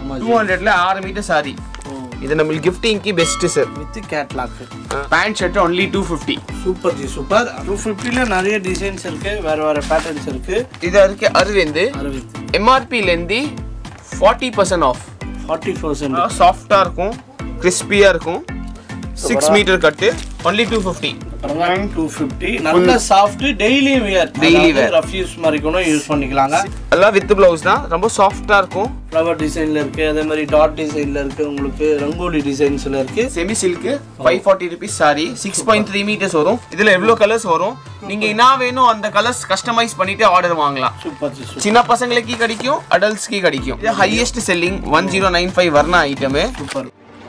Two ஹண்ட்ரட்ல ஆறு metre sari இது நம்மளுக்கு கிஃப்டிங்க்கு best sir with catalogue pant shirt only two fifty super ji super two ஃபிஃப்டியில் நிறைய டிசைன்ஸ் இருக்கு வேற வேற பேட்டர்ன்ஸ் இருக்கு இது இருக்கு அரவிந்த் அரவிந்த் எம்ஆர்பிலேருந்து forty percent off forty percent சாஃப்டாக இருக்கும் கிறிஸ்பியாக இருக்கும் சிக்ஸ் மீட்டர் கட்டு only two fifty two fifty நல்ல soft daily wear Daily wear. Rough use மாதிரி கூட யூஸ் பண்ணிக்கலாங்க எல்லாம் வித் ப்ளவுஸ் தான் ரொம்ப சாஃப்டாக இருக்கும் ஃப்ளவர் டிசைன்ல இருக்கு அதே மாதிரி டாட் டிசைன்ல இருக்கு உங்களுக்கு ரங்கோலி டிசைன்ஸ்ல இருக்கு semi silk five forty rupees saree six point three metres வரும் இதில் எவ்வளோ கலர்ஸ் வரும் நீங்கள் என்ன வேணும் அந்த கலர்ஸ் கஸ்டமைஸ் பண்ணிட்டு ஆர்டர் வாங்கலாம் சூப்பர் ஜி சூப்பர் சின்ன பசங்களுக்கு கிடைக்கும் அடல்ட்ஸ்க்கு கிடைக்கும் இது highest selling one zero nine five Varna item super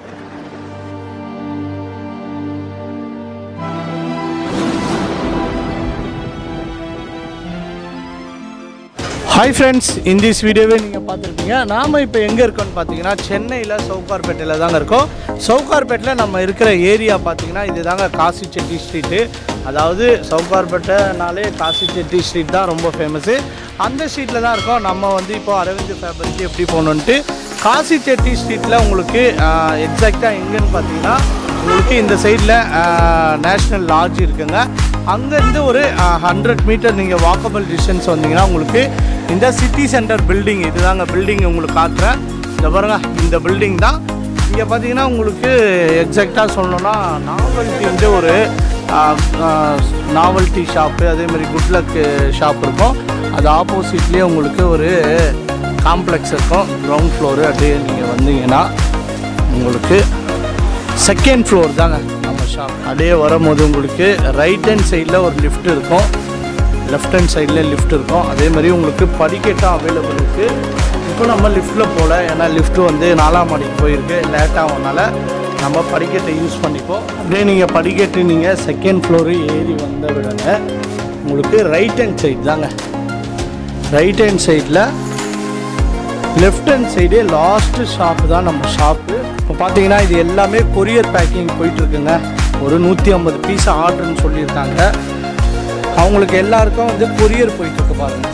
hi friends இந்த this வீடியோவே நீங்கள் பார்த்துருப்பீங்க நாம் இப்போ எங்கே இருக்கோம்னு பார்த்தீங்கன்னா சென்னையில் சவுகார்பேட்டையில் தாங்க இருக்கோம் சவுகார்பேட்டில் நம்ம இருக்கிற ஏரியா பார்த்தீங்கன்னா இது தாங்க காசி செட்டி ஸ்ட்ரீட்டு அதாவது சவுகார்பேட்டைனாலே காசி செட்டி ஸ்ட்ரீட் தான் ரொம்ப ஃபேமஸ்ஸு அந்த ஸ்ட்ரீட்டில் தான் இருக்கோம் நம்ம வந்து இப்போ அரவிந்த் ஃபேப்ரிக்கு எப்படி போகணுன்ட்டு காசி செட்டி ஸ்ட்ரீட்டில் உங்களுக்கு எக்ஸாக்டாக எங்கேன்னு பார்த்தீங்கன்னா உங்களுக்கு இந்த சைடில் நேஷ்னல் லாட்ஜ் இருக்குங்க அங்கேருந்து ஒரு ஹண்ட்ரட் மீட்டர் நீங்கள் வாக்கபிள் டிஸ்டன்ஸ் வந்தீங்கன்னா உங்களுக்கு இந்த சிட்டி சென்டர் பில்டிங் இதுதாங்க பில்டிங் உங்களுக்கு காட்டுறேன் இந்த பாருங்க இந்த பில்டிங் தான் இங்கே பார்த்தீங்கன்னா உங்களுக்கு எக்ஸாக்டாக சொல்லணும்னா நாவல்ட்டி வந்து ஒரு நாவல்ட்டி ஷாப்பு அதேமாதிரி குட் லக் ஷாப் இருக்கும் அது ஆப்போசிட்லேயே உங்களுக்கு ஒரு காம்ப்ளெக்ஸ் இருக்கும் கிரவுண்ட் ஃப்ளோரு அப்படியே நீங்கள் வந்தீங்கன்னா உங்களுக்கு செகண்ட் ஃப்ளோர் தாங்க நம்ம ஷாப் அப்படியே வரும்போது உங்களுக்கு ரைட் ஹேண்ட் சைடில் ஒரு லிஃப்ட் இருக்கும் லெஃப்ட் ஹேண்ட் சைடில் லிஃப்ட் இருக்கும் அதே மாதிரி உங்களுக்கு படிக்கட்டும் அவைலபிள் இருக்குது இப்போ நம்ம லிஃப்ட்டில் போகல ஏன்னா லிஃப்ட் வந்து நாலாம் மாடிக்கு போயிருக்கு லேட் ஆகும்னால நம்ம படிக்கட்டை யூஸ் பண்ணிப்போம் அப்படியே நீங்கள் படிக்கட்டு நீங்கள் செகண்ட் ஃப்ளோரு ஏறி வந்த விடங்க உங்களுக்கு ரைட் ஹேண்ட் சைடு தாங்க ரைட் ஹேண்ட் சைடில் லெஃப்ட் ஹேண்ட் சைடே லாஸ்ட் ஷாப் தான் நம்ம ஷாப்பு இப்போ பார்த்தீங்கன்னா இது எல்லாமே கொரியர் பேக்கிங் போயிட்டு இருக்குங்க ஒரு நூற்றி ஐம்பது பீஸ் ஆர்டர்னு சொல்லியிருக்காங்க அவங்களுக்கு எல்லாருக்கும் வந்து கொரியர் போயிட்டு இருக்கு பாருங்க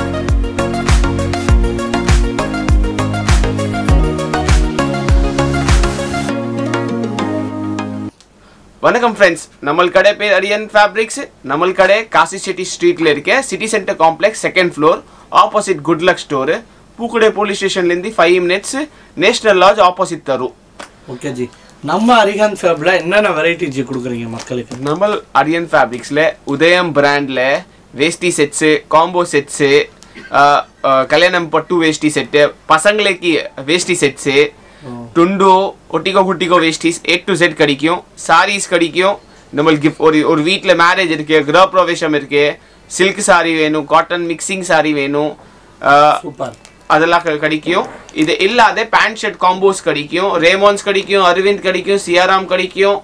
வணக்கம் ஃப்ரெண்ட்ஸ் நம்மள் கடை பேர் அரியன் ஃபேப்ரிக்ஸ் நம்மள் கடை காசி சிட்டி ஸ்ட்ரீட்ல இருக்க city centre complex second floor opposite good luck store Pookadai police ஸ்டேஷன்லேருந்து five minutes national lodge opposite தரும் ஓகே ஜி நம்ம அரிகான் ஃபேப்ல என்னென்ன வெரைட்டி ஜி கொடுக்குறீங்க மக்களுக்கு நம்மள் அரியன் ஃபேப்ரிக்ஸில் உதயம் பிராண்டில் வேஷ்டி செட்ஸு காம்போ செட்ஸு கல்யாணம் பட்டு வேஷ்டி செட்டு பசங்களுக்கு வேஷ்டி செட்ஸு டுண்டோ ஒட்டிக்கோ குட்டிக்கோ வேஷ்டிஸ் ஏ டு செட் கிடைக்கும் சாரீஸ் கிடைக்கும் நம்மளுக்கு gift- ஒரு ஒரு வீட்டில் மேரேஜ் இருக்கு கிரக பிரவேசம் இருக்கு சில்க் சாரி வேணும் காட்டன் மிக்சிங் சாரி வேணும் அஹ், சூப்பர் அதெல்லாம் க- கிடைக்கும் இது இல்லாத பேண்ட் ஷர்ட் காம்போஸ் கிடைக்கும் ரேமான்ஸ் கிடைக்கும் அரவிந்த் கிடைக்கும் சியாராம் கிடைக்கும்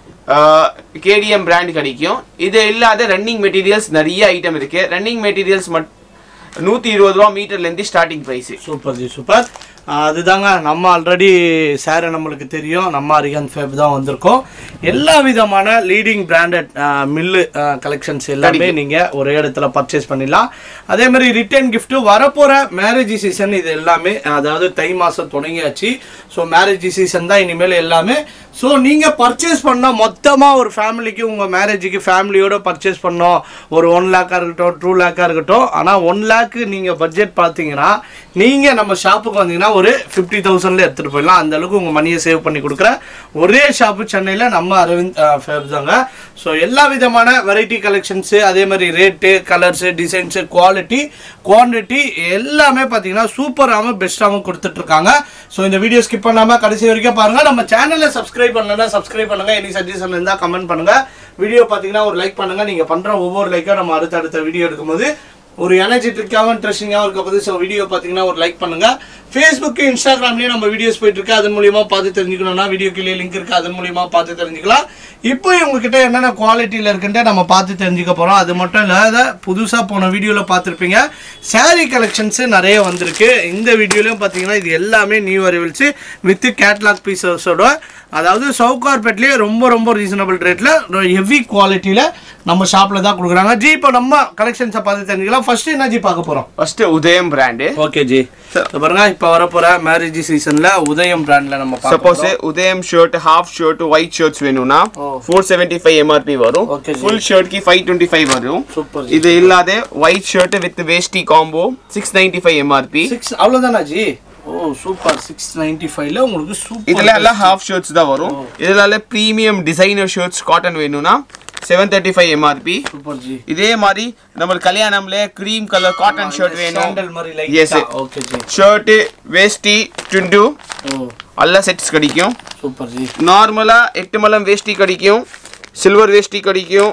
கேடிஎம் பிராண்ட் கிடைக்கும் இது இல்லாத ரன்னிங் மெட்டீரியல்ஸ் நிறைய ஐட்டம் இருக்கு ரன்னிங் மெட்டீரியல்ஸ் மட் நூற்றி இருபது ரூபா மீட்டர்லேருந்து starting price super ji super அதுதாங்க நம்ம ஆல்ரெடி சார் நம்மளுக்கு தெரியும் நம்ம அரிகான் ஃபேப் தான் வந்திருக்கோம் எல்லா விதமான லீடிங் பிராண்டட் மில்லு கலெக்ஷன்ஸ் எல்லாமே நீங்கள் ஒரே இடத்துல பர்ச்சேஸ் பண்ணிடலாம் அதே மாதிரி ரிட்டர்ன் gift வரப்போகிற மேரேஜ் சீசன் இது எல்லாமே அதாவது தை மாதம் தொடங்கியாச்சு ஸோ மேரேஜ் சீசன் தான் இனிமேல் எல்லாமே ஸோ நீங்கள் பர்ச்சேஸ் பண்ணால் மொத்தமாக ஒரு ஃபேமிலிக்கு உங்கள் மேரேஜுக்கு ஃபேமிலியோட பர்ச்சேஸ் பண்ணோம் ஒரு ஒன் லேக்காக இருக்கட்டும் டூ லேக்காக இருக்கட்டும் ஆனால் ஒன் லேக்கு நீங்கள் பட்ஜெட் பார்த்தீங்கன்னா நீங்கள் நம்ம ஷாப்புக்கு வந்தீங்கன்னா ஒரு ஃபிஃப்டி தௌசண்ட்ல எடுத்துகிட்டு போயிடலாம் அந்த அளவுக்கு உங்கள் மணியை சேவ் பண்ணி கொடுக்குற ஒரே ஷாப்பு சென்னையில் நம்ம அரவிந்த் ஃபேப் தாங்க ஸோ எல்லா விதமான வெரைட்டி கலெக்ஷன்ஸு அதே மாதிரி rate colours designs quality quantity எல்லாமே பார்த்தீங்கன்னா சூப்பராகவும் பெஸ்ட்டாகவும் கொடுத்துட்ருக்காங்க ஸோ இந்த வீடியோ ஸ்கிப் பண்ணாமல் கடைசி வரைக்கும் பாருங்கள் நம்ம சேனலை சப்ஸ்கிரைப் பண்ணலன்னா சப்ஸ்கிரைப் பண்ணுங்கள் எனி சஜஷன் இருந்தால் கமெண்ட் பண்ணுங்கள் வீடியோ பார்த்தீங்கன்னா ஒரு லைக் பண்ணுங்கள் நீங்கள் பண்ணுற ஒவ்வொரு லைக்கும் நம்ம அடுத்தடுத்த வீடியோ எடுக்கும்போது ஒரு எனர்ஜெட்டிக்காகவும் இன்ட்ரெஸ்டிங்காகவும் இருக்க போது ஸோ வீடியோ பார்த்தீங்கன்னா ஒரு லைக் பண்ணுங்க ஃபேஸ்புக்கு இன்ஸ்டாகிராம்லேயும் நம்ம வீடியோஸ் போயிட்டு இருக்கு அதன் மூலியமா பார்த்து தெரிஞ்சுக்கணும்னா வீடியோ கீழே லிங்க் இருக்கு அதன் மூலியமா பார்த்து தெரிஞ்சுக்கலாம் இப்போ உங்ககிட்ட என்னென்ன குவாலிட்டியில் இருக்குன்ட்டு நம்ம பார்த்து தெரிஞ்சுக்க போகிறோம் அது மட்டும் இல்லாத புதுசாக போன வீடியோவில் பார்த்துருப்பீங்க saree கலெக்ஷன்ஸு நிறைய வந்திருக்கு இந்த வீடியோலையும் பார்த்தீங்கன்னா இது எல்லாமே நியூ அரைவல்ஸு வித் கேட்லாக் பீசஸோட அதாவது சவுகார்பேட்லேயே ரொம்ப ரொம்ப ரீசனபிள் ரேட்டில் ஹெவி குவாலிட்டியில் நம்ம ஷாப்பில் தான் கொடுக்குறாங்க ஜி இப்போ நம்ம கலெக்ஷன்ஸை பார்த்து தெரிஞ்சுக்கலாம் ஃபர்ஸ்ட் என்ன ஜி பார்க்க போகிறோம் ஃபர்ஸ்ட் உதயம் பிராண்டு ஓகே ஜி இது பாருங்க இப்போ வரப்போற மேரேஜ் சீசன்ல உதயம் பிராண்ட்ல நம்ம பார்க்க suppose Udhayam shirt half shirt white shirts வேணும்னா ஓ. ஃபோர் செவன்டி ஃபைவ் எம்ஆர்பி வரும் Okay, ஜி. ஃபுல் ஷர்ட்க்கு ஃபைவ் டுவெண்ட்டி ஃபைவ் வரும் சூப்பர் இது இல்லாத white shirt with veshti combo six ninety five MRP six அவ்வளோதானா ஜி ஓ சூப்பர் சிக்ஸ் நைன்டி ஃபைவ்ல உங்களுக்கு சூப்பர் இதுல எல்லாம் ஹாஃப் ஷர்ட்ஸ் தான் வரும் இதுல ப்ரீமியம் டிசைனர் ஷர்ட்ஸ் காட்டன் வேணும்னா seven thirty five MRP super ji இதே மாதிரி நம்ம கல்யாணம்ல கிரீம் கலர் காட்டன் ஷர்ட் வேணும் சாண்டல் மாதிரி Yes. Like okay ji shirt veshti டுண்டு ஓ எல்லா செட்ஸ் கிடைக்கும் சூப்பர் ஜி நார்மலா எட்டு மலம் வேஷ்டி கிடைக்கும் சில்வர் வேஷ்டி கிடைக்கும்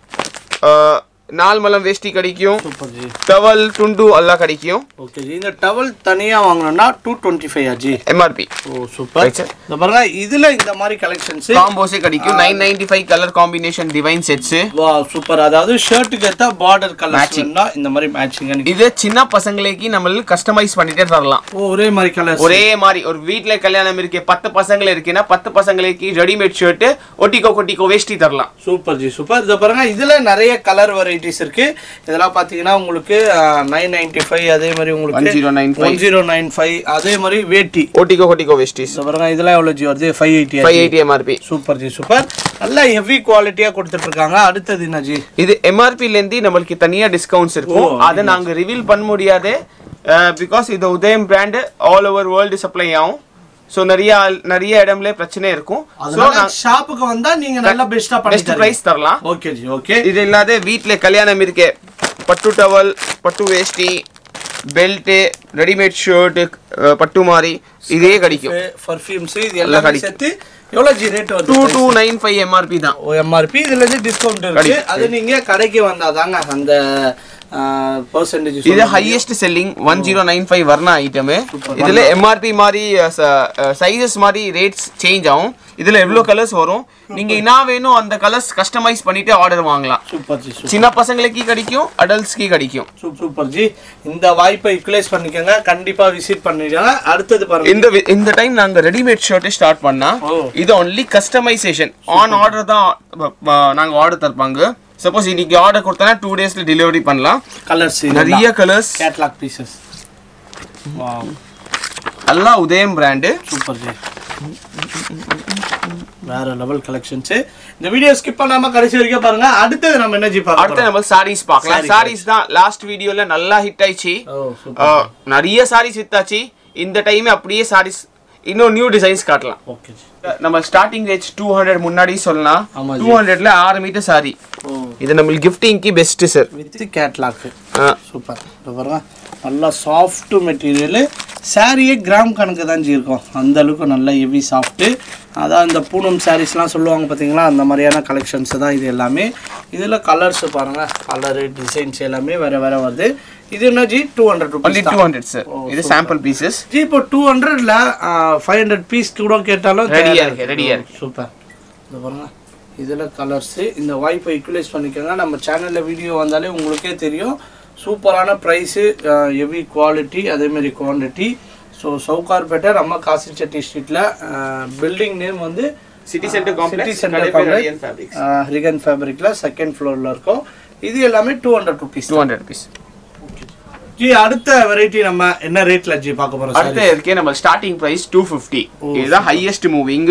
அஹ், நாலு மலம் வேஷ்டி கிடைக்கும் சூப்பர் ஜி டவல் துண்டு எல்லாம் கிடைக்கும் ஓகே ஜி இந்த டவல் தனியா வாங்கணும்னா டூ டுவெண்ட்டி ஃபைவ் ஆஜி எம்ஆர்பி ஓ சூப்பர் Right, sir. இந்த பாருங்க இதுல இந்த மாதிரி கலெக்ஷன்ஸ் காம்போஸே கிடைக்கும் nine ninety five colour combination divine sets வா சூப்பர் அதாவது ஷர்ட்டுக்கு ஏத்த பார்டர் கலர் Matching. வேணும்னா இந்த மாதிரி மேட்சிங் இது சின்ன பசங்களுக்கு நம்மளுக்கு கஸ்டமைஸ் பண்ணிட்டே தரலாம் ஓ ஒரே மாதிரி கலர் ஒரே மாதிரி ஒரு வீட்ல கல்யாணம் இருக்கு பத்து பசங்க இருக்குன்னா பத்து பசங்களுக்கு ரெடிமேட் ஷர்ட் ஒட்டிக்கோ கொட்டிக்கோ வேஷ்டி தரலாம் சூப்பர் ஜி சூப்பர் இதை பாருங்க இதுல நிறைய கலர் வெரைட்டிஸ் இருக்கு இதெல்லாம் பாத்தீங்கன்னா உங்களுக்கு நைன் நைன்டி ஃபைவ் அதே மாதிரி உங்களுக்கு 1095. ஒன் ஜீரோ நைன் ஃபைவ் அதே மாதிரி வேட்டி ஒட்டிக்கோ கொட்டிக்கோ வேஷ்டிஸ் இதை பாருங்க இதெல்லாம் எவ்வளவு ஜி வருது five eighty five eighty MRP super ji super நல்லா ஹெவி குவாலிட்டியா கொடுத்துட்டு இருக்காங்க அடுத்தது என்ன ஜி இது எம்ஆர்பில இருந்து நம்மளுக்கு தனியா டிஸ்கவுண்ட்ஸ் இருக்கும் ஓ, அதை நாங்க ரிவீல் பண்ண முடியாது பிகாஸ் இது Udhayam brand all over world supply ஆகும் ஸோ நிறைய ஆள்- நிறைய இடம்ல பிரச்சனை இருக்கும் ஸோ அதனால ஷாப்புக்கு வந்தா நீங்க நல்லா பெஸ்டா பெஸ்ட் பண்ணி ப்ரைஸ் தரலாம் ஓகே ஜி ஓகே இது இல்லாத வீட்ல கல்யாணம் இருக்கே பட்டு டவல் பட்டு வேஷ்டி பெல்ட்டு ரெடிமேட் ஷர்ட் பட்டு மாதிரி இதே கிடைக்கும் பர்ஃபியூம்ஸ் இது எல்லாம் எல்லாம் கிடைக்கும். சேர்த்து எவ்வளவு ஜி ரேட் வருது two two nine five MRP தான் ஓ எம்ஆர்பி இதுல இருந்து டிஸ்கவுண்ட் இருக்கு கிடைக்கும். அது நீங்க கடைக்கு வந்தாதாங்க அந்த பர்சன்டேஜ் இது highest selling one zero nine five Varna item இதுல எம்ஆர்பி மாதிரி சைஸஸ் மாதிரி ரேட்ஸ் சேஞ்ச் ஆகும் இதுல எவ்வளோ கலர்ஸ் வரும் நீங்க என்ன வேணும் அந்த கலர்ஸ் கஸ்டமைஸ் பண்ணிட்டு ஆர்டர் வாங்கலாம் சூப்பர் ஜி சூப்பர் சின்ன பசங்களுக்கு கிடைக்கும் அடல்ட்ஸ்க்கு கிடைக்கும் சூப்பர் ஜி இந்த வாய்ப்பை யூட்டிலைஸ் பண்ணிக்கோங்க கண்டிப்பா விசிட் பண்ணிடுங்க அடுத்தது பாருங்க இந்த வி- இந்த டைம் நாங்க ரெடிமேட் ஷர்ட் ஸ்டார்ட் பண்ணா ஓ. இது ஒன்லி கஸ்டமைசேஷன் ஆன் ஆர்டர் தான் ப- ப- நாங்க ஆர்டர் தருப்பாங்க சப்போஸ் இன்னைக்கு ஆர்டர் கொடுத்தனா டூ டேஸ்ல டெலிவரி பண்ணலாம் கலர்ஸ் நிறைய கலர்ஸ் கேட்லாக் பீசஸ் வாவ் எல்லாம் உதயம் பிராண்டு சூப்பர் ஜி வேற லெவல் கலெக்ஷன்ஸ் இந்த வீடியோ ஸ்கிப் பண்ணாம கடைசி வரைக்கும் பாருங்க அடுத்தது நம்ம என்ன ஜி அடுத்து பார்க்கலாம் நம்ம சாரீஸ் பார்க்கலாம் Saree சாரீஸ் தான் லாஸ்ட் வீடியோல நல்லா ஹிட் ஆயிடுச்சு ஓ சூப்பர் அஹ், நிறைய சாரீஸ் ஹிட் ஆச்சு இந்த டைம் அப்படியே சாரீஸ் இன்னும் நியூ டிசைன்ஸ் காட்டலாம் ஓகே ஜி நம்ம ஸ்டார்டிங் ரேட் டூ ஹண்ட்ரட் முன்னாடி சொல்லலாம் ஆமா ஜி. டூ ஹண்ட்ரட்ல ஆறு மீட்டர் சாரி ஓ இது நம்மளுக்கு கிஃப்டிங்க்கு best sir with catalogue super இப்போ பாருங்க நல்லா சாஃப்ட் மெட்டீரியல் சாரியே கிராம் கணக்கு தான் ஜி இருக்கும் அந்த அளவுக்கு நல்லா ஹெவி சாஃப்ட்டு அதான் இந்த பூனம் சாரீஸ்லாம் சொல்லுவாங்க பார்த்தீங்களா அந்த மாதிரியான கலெக்ஷன்ஸ் தான் இது எல்லாமே இதில் கலர்ஸ் பாருங்கள் கலரு டிசைன்ஸ் எல்லாமே வேறு வேறு வருது இது என்ன ji two hundred only rupees two hundred sir இது சாம்பிள் பீசஸ் ஜி இப்போ டூ ஹண்ட்ரட்ல ஃபைவ் ஹண்ட்ரட் பீஸ் கூட கேட்டாலும் Ready-ஆ தயாரா இருக்கு, ready-ஆ இருக்கு. சூப்பர் இது பாருங்க இதில் கலர்ஸு இந்த வாய்ப்பை யூட்டிலைஸ் பண்ணிக்கோங்க நம்ம சேனலில் வீடியோ வந்தாலே உங்களுக்கே தெரியும் சூப்பரான ப்ரைஸு ஹெவி குவாலிட்டி அதேமாரி குவான்டிட்டி ஸோ சவுகார்பேட்டை நம்ம காசிச்செட்டி ஸ்ட்ரீட்டில் பில்டிங் நேம் வந்து city centre city centre complex ரிகன் ஃபேப்ரிக்கில் செகண்ட் ஃப்ளோரில் இருக்கும் இது எல்லாமே two hundred rupees two hundred rupees ji அடுத்த வெரைட்டி நம்ம என்ன ரேட்டில் ஜி பார்க்க போகிறோம் சார் அடுத்து இருக்கே நம்ம ஸ்டார்டிங் பிரைஸ் டூ ஃபிஃப்டி இதுதான் ஹையஸ்ட் மூவிங்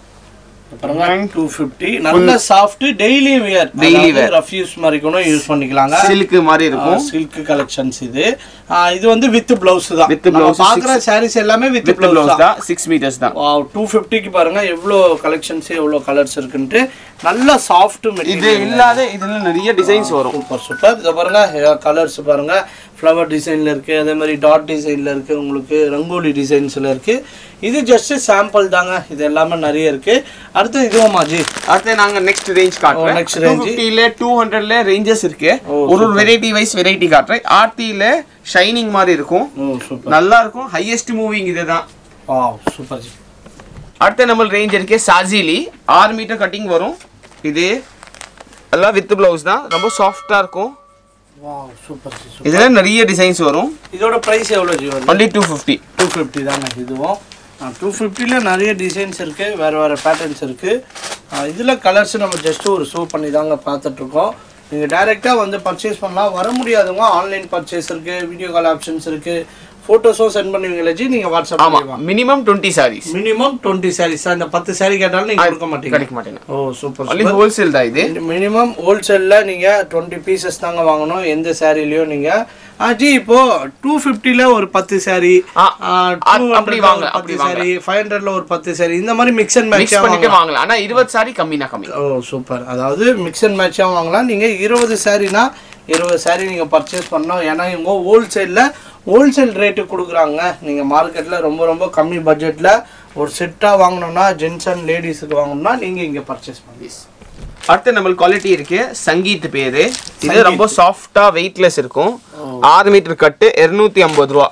டூ ஃபிஃப்டி நல்ல soft daily wear Daily wear. Rough use மாதிரி கூட யூஸ் பண்ணிக்கலாங்க சில்க் மாதிரி இருக்கும் சில்க் கலெக்ஷன்ஸ் இது ஆ, இது வந்து வித் பிளவுஸ் தான் With நம்ம blouse, பாக்குற சாரீஸ் எல்லாமே வித் வித் பிளவுஸ் ப்ளவுஸ் தான் தான் சிக்ஸ் மீட்டர்ஸ் தான் டூ ஃபிஃப்டிக்கு பாருங்க எவ்வளோ கலெக்ஷன்ஸ் எவ்வளோ கலர்ஸ் இருக்குன்ட்டு நல்ல சாஃப்ட் இது மெட்டீரியல் இல்லாத இதுல நிறைய டிசைன்ஸ் வரும் சூப்பர் சூப்பர் இதை பாருங்க கலர்ஸ் பாருங்க ஃப்ளவர் டிசைன்ல இருக்கு அதே மாதிரி டாட் டிசைன்ல இருக்கு உங்களுக்கு ரங்கோலி டிசைன்ஸ்ல இருக்கு இது ஜஸ்ட் சாம்பிள் தாங்க இது எல்லாமே நிறைய இருக்கு அடுத்து இதுவுமா ஜி அடுத்து நாங்க நெக்ஸ்ட் ரேஞ்ச் காட்டுறோம் next நெக்ஸ்ட் range. ரேஞ்ச் 250ல 200ல ரேஞ்சஸ் இருக்கு ஓ, ஒரு ஒரு வெரைட்டி வைஸ் வெரைட்டி காட்டுறேன் ஆர்த்தில ஷைனிங் மாதிரி இருக்கும் ஓ சூப்பர் நல்லா இருக்கும் ஹையஸ்ட் மூவிங் இதுதான் வா சூப்பர் ஜி அடுத்த நம்ம ரேஞ்ச் இருக்கே சாஜிலி ஆறு மீட்டர் கட்டிங் வரும் இது எல்லாம் வித் பிளவுஸ் தான் ரொம்ப சாஃப்டா இருக்கும் வா சூப்பர் ஜி சூப்பர் இதுல நிறைய டிசைன்ஸ் வரும் இதோட ப்ரைஸ் எவ்வளோ ஜி வருது only two fifty two fifty தாங்க இதுவும் டூ ஃபிஃப்டியில் நிறைய டிசைன்ஸ் இருக்குது வேறு வேறு பேட்டர்ன்ஸ் இருக்குது இதில் கலர்ஸ் நம்ம ஜஸ்ட் ஒரு ஷோ பண்ணி தாங்க பார்த்துட்ருக்கோம் நீங்கள் டைரெக்டாக வந்து பர்ச்சேஸ் பண்ணலாம் வர முடியாதவங்க ஆன்லைன் பர்ச்சேஸ் இருக்குது வீடியோ கால் ஆப்ஷன்ஸ் இருக்குது ஃபோட்டோஸும் சென்ட் பண்ணுவீங்களா ஜி நீங்கள் வாட்ஸ்அப் ஆமா minimum twenty sarees minimum twenty sarees தான் இந்த பத்து சாரி கேட்டாலும் நீங்கள் கொடுக்க மாட்டீங்க கிடைக்க மாட்டேங்க ஓ சூப்பர் ஒன்லி ஹோல்சேல் தான் இது மினிமம் ஹோல்சேலில் நீங்கள் டுவெண்ட்டி பீசஸ் தாங்க வாங்கணும் எந்த சாரிலையும் நீங்கள் ஆ ஜி இப்போ டூ ஃபிஃப்டியில் ஒரு பத்து சாரி ஆ, டூ அப்படி வாங்க, அப்படி பத்து சாரி ஃபைவ் ஹண்ட்ரட்ல ஒரு பத்து சாரி இந்த மாதிரி மிக்ஸ் அண்ட் மேட்ச் மிக்ஸ் பண்ணிட்டு வாங்கலாம் ஆனா இருபது சாரி கம்மினா கம்மி ஓ சூப்பர் அதாவது மிக்ஸ் அண்ட் மேட்சாக வாங்கலாம் நீங்கள் இருபது சாரினா இருபது சாரி நீங்கள் பர்ச்சேஸ் பண்ணோம் ஏன்னா இவங்க ஹோல்சேலில் ஹோல்சேல் ரேட்டு கொடுக்குறாங்க நீங்கள் மார்க்கெட்டில் ரொம்ப ரொம்ப கம்மி பட்ஜெட்டில் ஒரு செட்டாக வாங்கணும்னா ஜென்ஸ் அண்ட் லேடிஸுக்கு வாங்கணும்னா நீங்கள் இங்கே பர்ச்சேஸ் பண்ணலாம் அடுத்து நம்மளுக்கு குவாலிட்டி இருக்கு சங்கீத் பேரு இது ரொம்ப சாஃப்டா வெயிட்லெஸ் இருக்கும் ஆறு மீட்டர் கட்டு இருநூத்தி ஐம்பது ரூபா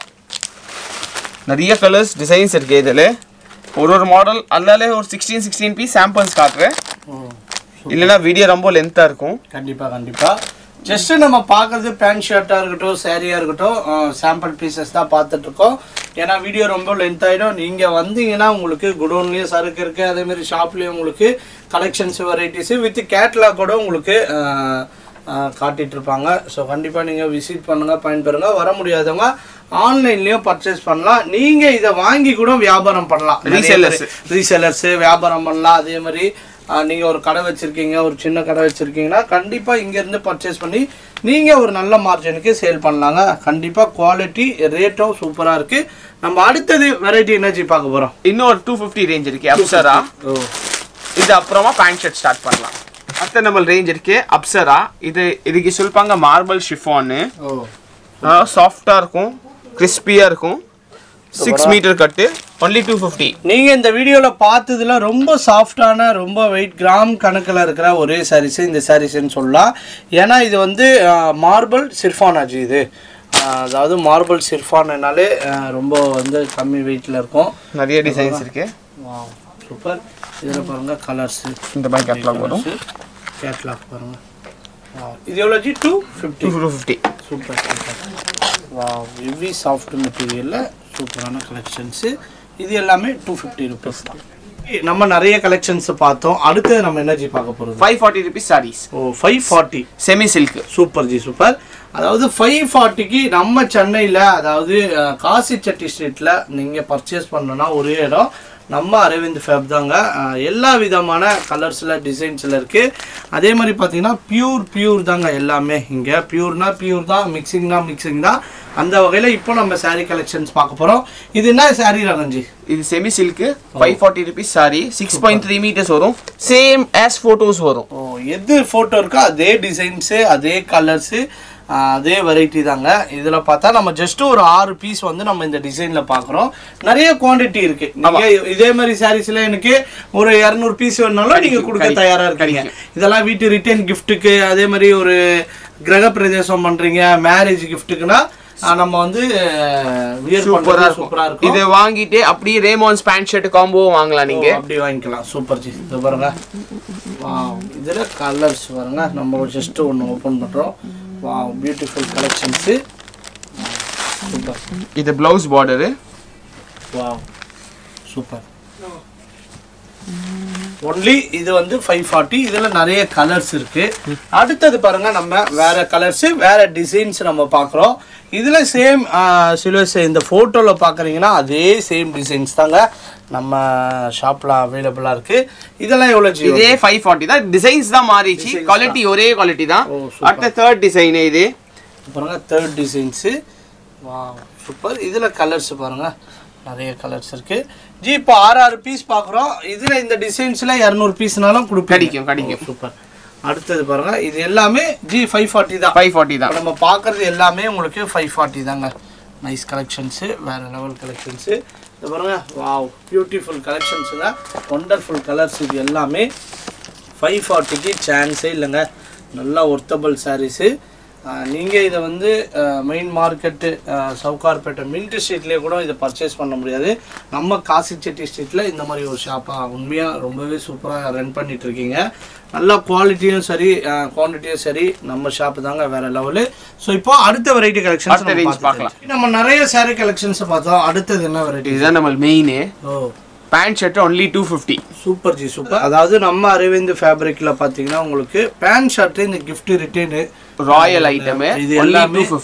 நிறைய கலர்ஸ் டிசைன்ஸ் இருக்கு இதுல ஒரு ஒரு மாடல் அதனால ஒரு சிக்ஸ்டீன் சிக்ஸ்டீன் பீஸ் சாம்பிள்ஸ் காட்டுறேன் இல்லைன்னா வீடியோ ரொம்ப லென்த்தா இருக்கும் கண்டிப்பாக கண்டிப்பாக ஜஸ்ட் நம்ம பார்க்கறது பேண்ட் ஷர்ட்டாக இருக்கட்டும் சாரியாக இருக்கட்டும் சாம்பிள் பீசஸ் தான் பார்த்துட்டு இருக்கோம் ஏன்னா வீடியோ ரொம்ப லென்த் ஆகிடும் நீங்கள் வந்தீங்கன்னா உங்களுக்கு குடோன்லேயும் சரக்கு இருக்குது அதேமாரி ஷாப்லேயும் உங்களுக்கு கலெக்ஷன்ஸ் வெரைட்டிஸு வித் கேட்லாக் கூட உங்களுக்கு அஹ், அஹ், காட்டிட்டு இருப்பாங்க ஸோ கண்டிப்பாக நீங்கள் விசிட் பண்ணுங்கள் பயன்பெறுங்க வர முடியாதவங்க ஆன்லைன்லேயும் பர்ச்சேஸ் பண்ணலாம் நீங்கள் இதை வாங்கி கூட வியாபாரம் பண்ணலாம் Resellers. ரீசெல்லர்ஸு வியாபாரம் பண்ணலாம் அதே மாதிரி நீங்கள் ஒரு கடை வச்சுருக்கீங்க ஒரு சின்ன கடை வச்சுருக்கீங்கன்னா கண்டிப்பாக இங்கேருந்து பர்ச்சேஸ் பண்ணி நீங்கள் ஒரு நல்ல மார்ஜினுக்கு சேல் பண்ணலாங்க கண்டிப்பாக குவாலிட்டி ரேட்டும் சூப்பராக இருக்குது நம்ம அடுத்தது வெரைட்டி எனர்ஜி பார்க்க போகிறோம் இன்னொரு டூ ஃபிஃப்டி ரேஞ்ச் இருக்கு அப்சரா ஓ இது அப்புறமா பேண்ட் ஷர்ட் ஸ்டார்ட் பண்ணலாம் அடுத்த நம்ம ரேஞ்ச் இருக்கு அப்சரா இது இதுக்கு சொல்லுவாங்க மார்பிள் ஷிஃபான்னு ஓ சாஃப்டா இருக்கும் கிறிஸ்பியா இருக்கும் சிக்ஸ் மீட்டர் கட்டு ஒன்லி டூ ஃபிஃப்டி நீங்கள் இந்த வீடியோவில் பார்த்ததுல ரொம்ப சாஃப்டான ரொம்ப வெயிட் கிராம் கணக்கில் இருக்கிற ஒரே சாரீஸ் இந்த சாரீஸ்ன்னு சொல்லலாம் ஏன்னா இது வந்து மார்பிள் சிர்ஃபான் ஆச்சு இது ஆஹ், அதாவது மார்பிள் சிர்ஃபான்னாலே ரொம்ப வந்து கம்மி வெயிட்டில் இருக்கும் நிறைய டிசைன்ஸ் இருக்கு வாவ் சூப்பர் இதில் பாருங்கள் கலர்ஸு இந்த மாதிரி கேட்லாக் வரும் கேட்லாக் பாருங்கள் வாவ் இது எவ்வளோ ji two fifty two two fifty super super wow heavy soft மெட்டீரியலில் சூப்பரான கலெக்ஷன்ஸு இது எல்லாமே டூ ஃபிஃப்டி ருபீஸ் தான் நம்ம நிறைய கலெக்ஷன்ஸ் பார்த்தோம் அடுத்தது நம்ம எனர்ஜி பார்க்க போகிறது ஃபைவ் ஃபார்ட்டி ருபீஸ் சாரீஸ் ஓ five forty semi silk super ji super அதாவது ஃபைவ் ஃபார்ட்டிக்கு நம்ம சென்னையில் அதாவது அஹ், காசி செட்டி ஸ்ட்ரீட்டில் நீங்கள் பர்ச்சேஸ் பண்ணணும்னா ஒரே இடம் நம்ம அரவிந்த் ஃபேப் தாங்க அஹ், எல்லா விதமான கலர்ஸில் டிசைன்ஸில் இருக்குது அதே மாதிரி பார்த்தீங்கன்னா பியூர் பியூர் தாங்க எல்லாமே இங்கே பியூர்னா பியூர் தான் மிக்சிங்னா மிக்சிங் தான் அந்த வகையில் இப்போ நம்ம saree கலெக்ஷன்ஸ் பார்க்க போகிறோம் இது என்ன saree ரகஞ்சி இது semi silk five forty rupees saree six point three metres வரும் சேம் ஆஸ் ஃபோட்டோஸ் வரும் ஓ எது ஃபோட்டோ இருக்கோ அதே டிசைன்ஸு அதே கலர்ஸு அதே வெரைட்டி தாங்க இதில் பார்த்தா நம்ம ஜஸ்ட் ஒரு ஆறு பீஸ் வந்து நம்ம இந்த டிசைனில் பார்க்குறோம் நிறைய குவாண்டிட்டி இருக்கு நீங்கள் இதே மாதிரி சாரீஸ்ல எனக்கு ஒரு இரநூறு பீஸ் வேணுனாலும் நீங்கள் கொடுக்க தயாராக இருக்கீங்க இதெல்லாம் வீட்டு ரிட்டர்ன் கிஃப்ட்டுக்கு அதே மாதிரி ஒரு கிரக பிரதேசம் பண்ணுறீங்க மேரேஜ் கிஃப்ட்டுக்குன்னா நம்ம வந்து வியர் சூப்பரா பண்ணுறது இருக்கும் சூப்பராக இருக்கும் இது வாங்கிட்டு அப்படியே ரேமான்ஸ் பேண்ட் ஷர்ட் காம்போ வாங்கலாம் நீங்க ஓ, அப்படி வாங்கிக்கலாம் சூப்பர் ஜி இது பாருங்க வாவ் இதில் கலர்ஸ் பாருங்க நம்ம ஜஸ்ட் ஒன்று ஓப்பன் பண்ணுறோம் வாவ் பியூட்டிஃபுல் கலெக்ஷன்ஸு சூப்பர் இது blouse border wow super only இது வந்து ஃபைவ் ஃபார்ட்டி இதில் நிறைய கலர்ஸ் இருக்கு அடுத்தது பாருங்க நம்ம வேற கலர்ஸ் வேற டிசைன்ஸ் நம்ம பார்க்குறோம் இதில் சேம் சிலுவஸ் இந்த ஃபோட்டோவில் பார்க்குறீங்கன்னா அதே சேம் டிசைன்ஸ் தாங்க நம்ம ஷாப்பில் அவைலபிளாக இருக்கு இதெல்லாம் எவ்வளோ ஜி இதே ஃபைவ் ஃபார்ட்டி தான் டிசைன்ஸ் தான் மாறிச்சு குவாலிட்டி ஒரே குவாலிட்டி தான் ஓ, அடுத்த தேர்ட் டிசைன் இது பாருங்க தேர்ட் டிசைன்ஸு வா சூப்பர் இதில் கலர்ஸ் பாருங்க நிறைய கலர்ஸ் இருக்கு ஜி இப்போ ஆறு ஆறு பீஸ் பார்க்குறோம் இதில் இந்த டிசைன்ஸில் இரநூறு பீஸ்னாலும் கொடுப்பீங்க கிடைக்கும் கிடைக்கும் சூப்பர் அடுத்தது பாருங்க இது எல்லாமே ஜி ஃபைவ் ஃபார்ட்டி தான் ஃபைவ் ஃபார்ட்டி தான் இப்ப நம்ம பார்க்குறது எல்லாமே உங்களுக்கு ஃபைவ் ஃபார்ட்டி தாங்க நைஸ் கலெக்ஷன்ஸு வேறு லெவல் கலெக்ஷன்ஸு இது பாருங்க வாவ் பியூட்டிஃபுல் கலெக்ஷன்ஸுங்க ஒண்டர்ஃபுல் கலர்ஸ் இது எல்லாமே ஃபைவ் ஃபார்ட்டிக்கு சான்ஸே இல்லைங்க நல்லா ஒர்த்தபிள் சாரீஸு நீங்கள் இதை வந்து மெயின் மார்க்கெட்டு சவுகார்பேட்டை மின்ட் ஸ்ட்ரீட்லேயே கூட இதை பர்ச்சேஸ் பண்ண முடியாது நம்ம காசி செட்டி ஸ்ட்ரீட்டில் இந்த மாதிரி ஒரு ஷாப்பாக உண்மையாக ரொம்பவே சூப்பராக ரன் பண்ணிட்டு இருக்கீங்க நல்ல குவாலிட்டியும் சரி குவான்டிட்டியும் சரி நம்ம ஷாப்பு தாங்க வேற லெவலு ஸோ இப்போ அடுத்த வெரைட்டி கலெக்ஷன்ஸ் அடுத்த range பார்க்கலாம். நம்ம நிறைய saree கலெக்ஷன்ஸ் பார்த்தோம் அடுத்தது என்ன வெரைட்டி இதுதான் நம்ம மெயின் ஓ pant shirt only two fifty super ji super அதாவது நம்ம அரவிந்த் ஃபேப்ரிக்ல பாத்தீங்கன்னா உங்களுக்கு பேண்ட் ஷர்ட் இந்த gift ரிட்டர்னு ராயல் ஐட்டம் இது ஒன்லி எல்லாமே டூ ஃபிஃப்டி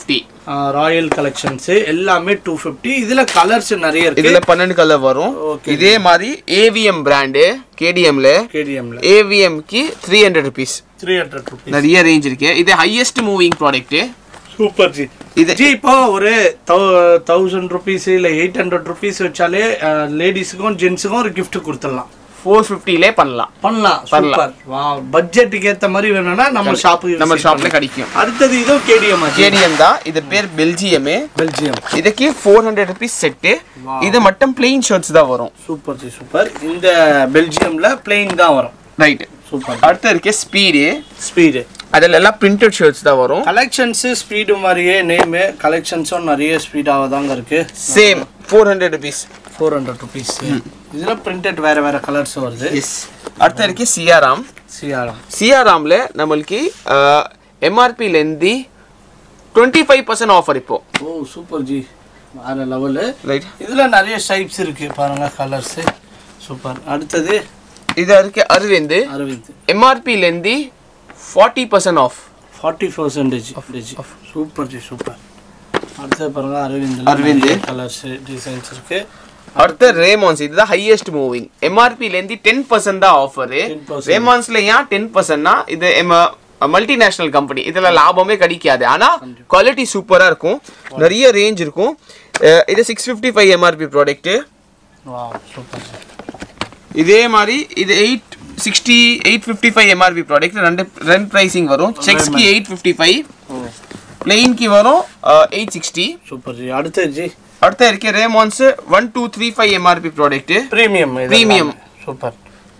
ராயல் கலெக்ஷன்ஸ் எல்லாமே டூ ஃபிஃப்டி இதுல கலர்ஸ் நிறைய இருக்கு இதுல பன்னெண்டு கலர் வரும் Okay. இதே மாதிரி ஏவிஎம் பிராண்டு கேடிஎம்ல கேடிஎம்ல ஏவிஎம்க்கு three hundred rupees three hundred rupees நிறைய ரேஞ்ச் இருக்கு இது highest moving product super ji இது ஜி இப்போ ஒரு தௌசண்ட் ருபீஸ் இல்ல எயிட் ஹண்ட்ரட் ருபீஸ் வச்சாலே லேடிஸுக்கும் ஜென்ஸுக்கும் ஒரு gift கொடுத்துடலாம் ஃபோர் ஃபிஃப்டிலே பண்ணலாம் பண்ணலாம் சூப்பர் வா பட்ஜெட்டுக்கு ஏத்த மாதிரி வேணும்னா நம்ம ஷாப்புக்கு நம்ம ஷாப்ல கிடைக்கும் அடுத்தது இதோ கேடிஎம் கேடிஎம் தான் இது பேர் பெல்ஜியமே பெல்ஜியம் இதுக்கு ஃபோர் ஹண்ட்ரட் ருபீஸ் செட்டு இது மட்டும் பிளெயின் ஷர்ட்ஸ் தான் வரும் சூப்பர் ஜி சூப்பர் இந்த பெல்ஜியம்ல பிளெயின் தான் வரும் ரைட் சூப்பர் அடுத்து இருக்கு ஸ்பீடு ஸ்பீடு அதில் எல்லாம் பிரிண்டட் ஷர்ட்ஸ் தான் வரும் கலெக்ஷன்ஸ் ஸ்பீடு மாதிரியே நேமு கலெக்ஷன்ஸும் நிறைய ஸ்பீடாக தாங்க இருக்கு same four hundred rupees four hundred rupees இதில் பிரிண்டட் வேற வேற கலர்ஸ் வருது எஸ் அடுத்து இருக்கு சிஆர்ஆம் சிஆரம் சிஆர்ஆம்ல நம்மளுக்கு எம்ஆர்பிலேருந்து டுவெண்ட்டி ஃபைவ் பர்சன்ட் ஆஃபர் இப்போ ஓ சூப்பர் ஜி வேற லெவலு ரைட் இதில் நிறைய டைப்ஸ் இருக்கு பாருங்க கலர்ஸ் சூப்பர் அடுத்தது இது இருக்கு அரவிந்த் அரவிந்த் எம்ஆர்பிலேருந்து forty percent off forty percentage super ji super அடுத்தது பாருங்க அரவிந்த் அரவிந்த். கலர்ஸ் டிசைன்ஸ் இருக்கு அடுத்து ரேமான்ஸ் இதுதான் ஹையஸ்ட் மூவிங் எம்ஆர்பிலேருந்து டென் பர்சன்ட் தான் ஆஃபர் 10%. ரேமான்ஸ்ல ஏன் டென் பர்சன்ட்னா இது மல்டிநேஷனல் கம்பெனி இதுல லாபமே கிடைக்காது ஆனா குவாலிட்டி சூப்பரா இருக்கும் நிறைய ரேஞ்ச் இருக்கும் அஹ் இது six fifty five MRP product வா சூப்பர் ஜி இதே மாதிரி இது eight sixty eight fifty five MRP product ரெண்டு ரெண்டு ப்ரைஸிங் வரும் செக்ஸ்க்கு எயிட் ஃபிஃப்டி ஃபைவ் ஓ பிளெயின்க்கு வரும் எயிட் சிக்ஸ்டி சூப்பர் ஜி அடுத்தது ஜி அடுத்த இருக்கு Raymonds one two three five MRP product premium Premium. Super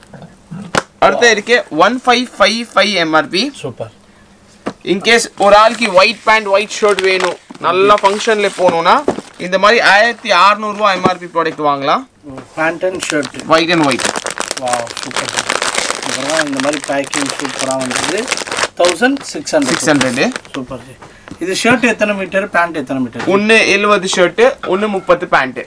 அடுத்த இருக்கு one five five five MRP super in case ஒரு ஆளுக்கு ஒயிட் பேண்ட் ஒயிட் ஷர்ட் வேணும் நல்லா ஃபங்க்ஷன்ல போகணும்னா இந்த மாதிரி ஆயிரத்தி அறநூறுவா எம்ஆர்பி ப்ராடக்ட் வாங்கலாம் pant and shirt white and white வா சூப்பர் அப்புறம் இந்த மாதிரி பேக்கிங் சூப்பராக வந்தது thousand six hundred six hundred super ji இது ஷர்ட் எத்தனை மீட்டர் பேண்ட் எத்தனை மீட்டர் ஒன்று எழுபது ஷர்ட்டு ஒன்று முப்பது பேண்ட்டு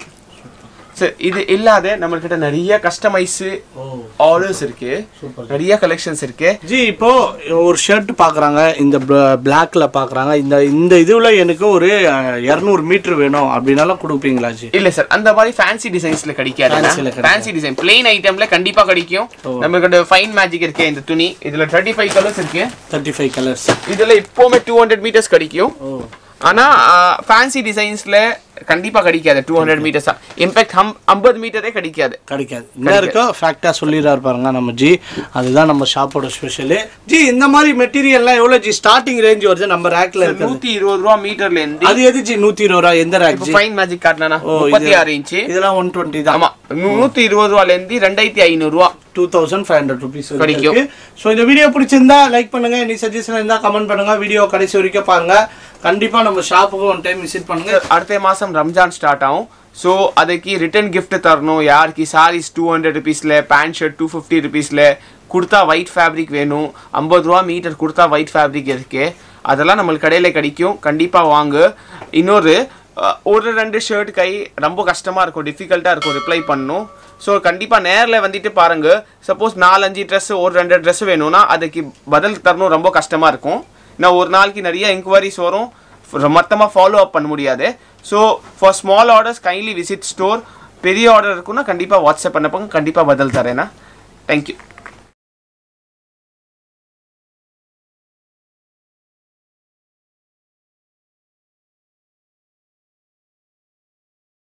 சரி இது இல்லாத நம்மள்கிட்ட நிறைய கஸ்டமைஸ் ஓ ஆர்டர்ஸ் இருக்கு சூப்பர் நிறைய கலெக்ஷன்ஸ் இருக்கு ஜி இப்போ ஒரு ஷர்ட் பார்க்குறாங்க இந்த பிளாக்ல பார்க்குறாங்க இந்த இந்த இதுல எனக்கு ஒரு இரநூறு மீட்டர் வேணும் அப்படின்னாலும் கொடுப்பீங்களா ஜி இல்ல சார் அந்த மாதிரி ஃபேன்சி டிசைன்ஸ்ல கிடைக்காது Fancy ல கிடைக்காது. ஃபேன்சி டிசைன் பிளெயின் ஐட்டம்ல கண்டிப்பா கிடைக்கும் நம்மகிட்ட ஃபைன் மேஜிக் இருக்கு இந்த துணி இதுல தேர்ட்டி ஃபைவ் கலர்ஸ் இருக்கு தேர்ட்டி ஃபைவ் கலர்ஸ் இதுல இப்போவுமே டூ ஹண்ட்ரட் மீட்டர்ஸ் கிடைக்கும் ஓ ஆனா ஃபேன்சி டிசைன்ஸ்ல கண்டிப்பா கிடைக்காது டூ ஹண்ட்ரட் மீட்டர்ஸ் இம்பாக்ட் ஹம் ஐம்பது மீட்டரே கிடைக்காது கிடைக்காது என்ன இருக்கோ ஃபேக்டா சொல்லிடுறாரு பாருங்க நம்ம ஜி அதுதான் நம்ம ஷாப்போட ஸ்பெஷலு ஜி இந்த மாதிரி மெட்டீரியல்லாம் எவ்வளோ ஜி ஸ்டார்டிங் ரேஞ்ச் வருது நம்ம ரேக்ல இருக்குது நூத்தி இருபது ரூபா மீட்டர்ல இருந்து அது எது ஜி நூத்தி இருபது ரூபா எந்த ரேக் ஜி ஃபைன் மேஜிக் காட்டினா ஓ, முப்பத்தி இது- ஆறு இன்ச்சு இதெல்லாம் ஒன் டுவெண்ட்டி தான் ஆமா நூத்தி இருபது ரூபால இருந்து ரெண்டாயிரத்தி ஐநூறு ரூபா two thousand five hundred rupees கிடைக்கும். ஸோ இந்த வீடியோ பிடிச்சிருந்தா லைக் பண்ணுங்க நீ சஜஷன் இருந்தால் கமெண்ட் பண்ணுங்க வீடியோ கடைசி வரைக்கும் பாருங்க கண்டிப்பா நம்ம ஷாப்புக்கு ஒன் டைம் விசிட் பண்ணுங்க அடுத்த மாசம் ரம்ஜான் ஸ்டார்ட் ஆகும் ஸோ அதுக்கு ரிட்டர்ன் gift தரணும் யாருக்கு சாரீஸ் டூ ஹண்ட்ரட் ருபீஸில் பேண்ட் ஷர்ட் டூ ஃபிஃப்டி ருபீஸில் கொடுத்தா ஒயிட் ஃபேப்ரிக் வேணும் ஐம்பது ரூபா மீட்டர் கொடுத்தா ஒயிட் ஃபேப்ரிக் இருக்கு அதெல்லாம் நம்மளுக்கு கடையில் கிடைக்கும் கண்டிப்பாக வாங்க இன்னொரு அஹ், ஒரு ரெண்டு ஷர்ட் கை ரொம்ப கஷ்டமாக இருக்கும் டிஃபிகல்ட்டாக இருக்கும் ரிப்ளை பண்ணணும் ஸோ கண்டிப்பாக நேரில் வந்துட்டு பாருங்க சப்போஸ் நாலஞ்சு ட்ரெஸ் ஒரு ரெண்டு ட்ரெஸ் வேணும்னா அதுக்கு பதில் தரணும் ரொம்ப கஷ்டமாக இருக்கும் நான் ஒரு நாளைக்கு நிறைய என்கொயரிஸ் வரும் மொத்தமாக ஃபாலோ அப் பண்ண முடியாது so for small orders kindly visit store பெரிய ஆர்டர் இருக்குன்னா கண்டிப்பாக வாட்ஸ்அப் பண்ணப்பங்க கண்டிப்பாக பதில் தரேன்னா தேங்க்யூ